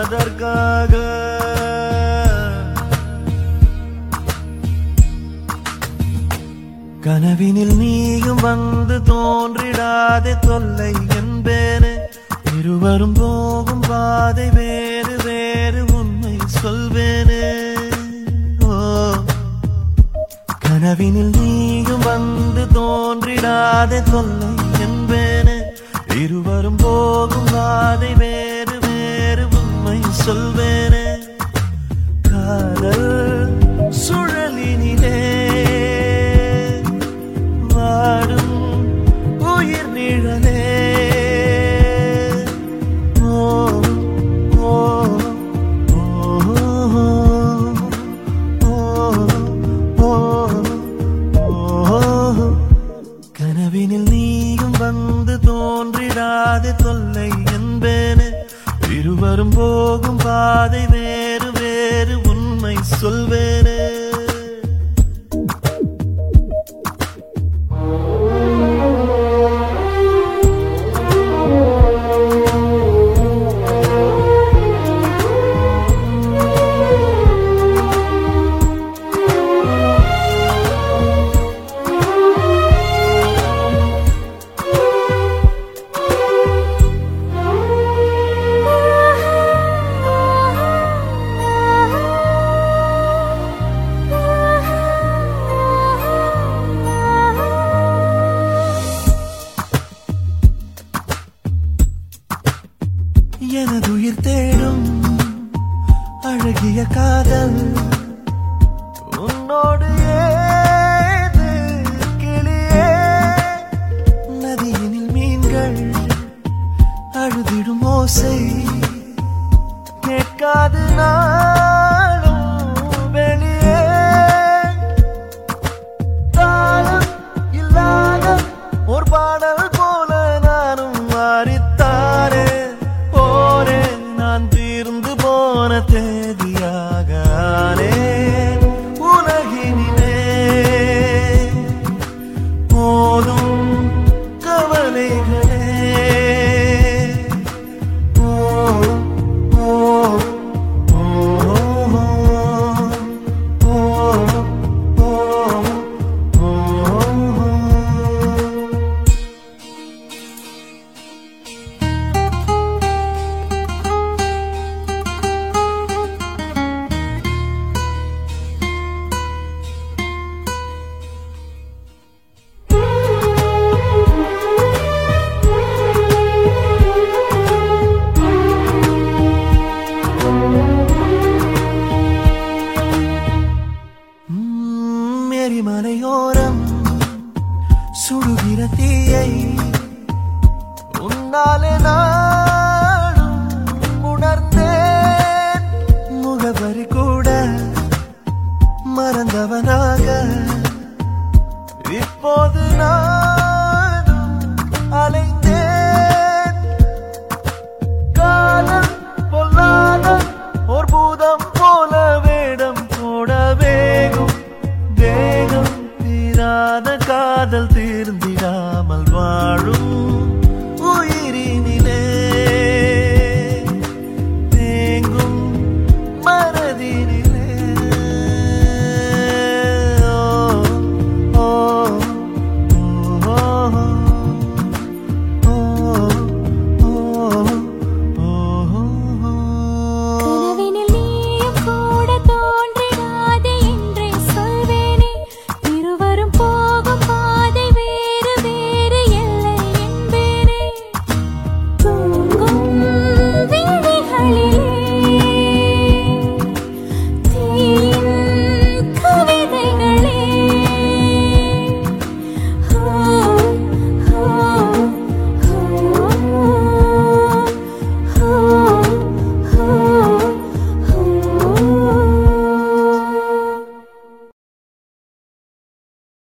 எதற்காக கனவினில் நீயும் வந்து தோன்றிடாதே தொல்லை என்பேனே இருவரும் போகும் பாதை வேறு வேறு உண்மை சொல்வேனே ஓ கனவினில் நீயும் வந்து தோன்றிடாதே தொல்லை என்பேனே இருவரும் போகும் பாதை வேறு வேறு உண்மை சொல்வேனே காதல் சுழலினிலே வாடும் உயிர் நிழலே ஓ ஓ ஓ ஓ ஓ கனவினில் நீயும் வந்து தோன்றிடாதே தொல்லை என்பேனே இருவரும் போகும் பாதை வேறு வேறு உண்மை சொல்வேனே எனதுயிர் தேடும் அழகிய காதல் உன்னோடு ஏது கிளியே நதியினில் மீன்கள் அழுதிடும் ஓசை கேட்காது நான்